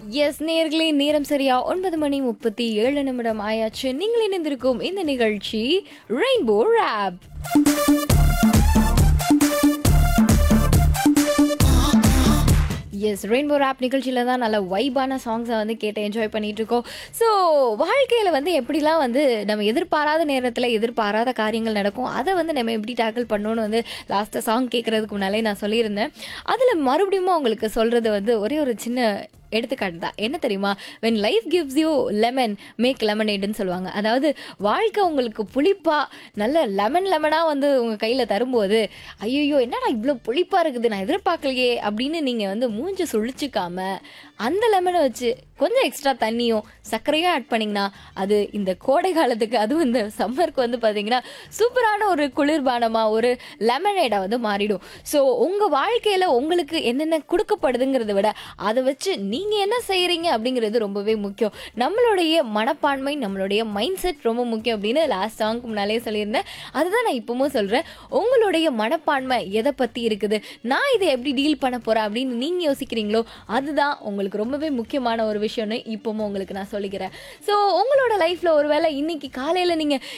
S நேர்களே நேரம் சரியா ஒன்பது மணி முப்பத்தி ஏழு நிமிடம் ஆயாச்சு நீங்கள் இணைந்திருக்கும் இந்த நிகழ்ச்சி rainbow rap yes rainbow rap நிகழ்ச்சியில் தான் நல்ல வைபான சாங்ஸை வந்து கேட்டு என்ஜாய் பண்ணிட்டு இருக்கோம் ஸோ வாழ்க்கையில் வந்து எப்படிலாம் வந்து நம்ம எதிர்பாராத நேரத்தில் எதிர்பாராத காரியங்கள் நடக்கும் அதை வந்து நம்ம எப்படி டேக்கிள் பண்ணணும்னு வந்து லாஸ்ட்டாக சாங் கேட்குறதுக்கு முன்னாலே நான் சொல்லியிருந்தேன் அதில் மறுபடியும் உங்களுக்கு சொல்கிறது வந்து ஒரே ஒரு சின்ன எடுத்துக்காட்டு தான் என்ன தெரியுமா when life gives you lemon make லெமனேடுன்னு சொல்லுவாங்க அதாவது வாழ்க்கை உங்களுக்கு புளிப்பா நல்ல லெமன் லெமனாக வந்து உங்கள் கையில் தரும்போது ஐயோ என்னடா இவ்வளோ புளிப்பாக இருக்குது நான் எதிர்பார்க்கலையே அப்படின்னு நீங்கள் வந்து மூஞ்சி சுழிச்சிக்காம அந்த லெமனை வச்சு கொஞ்சம் எக்ஸ்ட்ரா தண்ணியும் சர்க்கரையும் ஆட் பண்ணிங்கன்னா அது இந்த கோடை காலத்துக்கு அதுவும் இந்த சம்மருக்கு வந்து பார்த்தீங்கன்னா சூப்பரான ஒரு குளிர்பானமாக ஒரு லெமனேடாக வந்து மாறிடும் ஸோ உங்கள் வாழ்க்கையில் உங்களுக்கு என்னென்ன கொடுக்கப்படுதுங்கிறத விட அதை வச்சு நீங்கள் என்ன செய்கிறீங்க அப்படிங்கிறது ரொம்பவே முக்கியம் நம்மளுடைய மனப்பான்மை நம்மளுடைய மைண்ட் செட் ரொம்ப முக்கியம் அப்படின்னு லாஸ்ட் சாங்க்கு முன்னாலே சொல்லியிருந்தேன் அதுதான் நான் இப்பவும் சொல்கிறேன் உங்களுடைய மனப்பான்மை எதை பற்றி இருக்குது நான் இதை எப்படி டீல் பண்ண போகிறேன் அப்படின்னு நீங்கள் யோசிக்கிறீங்களோ அதுதான் உங்களுக்கு ரொம்பவே முக்கியமான ஒரு விஷயம்னு இப்பவும் உங்களுக்கு நான் சொல்லிக்கிறேன் ஸோ உங்களோட லைஃப்பில் ஒருவேளை இன்னைக்கு காலையில் நீங்கள்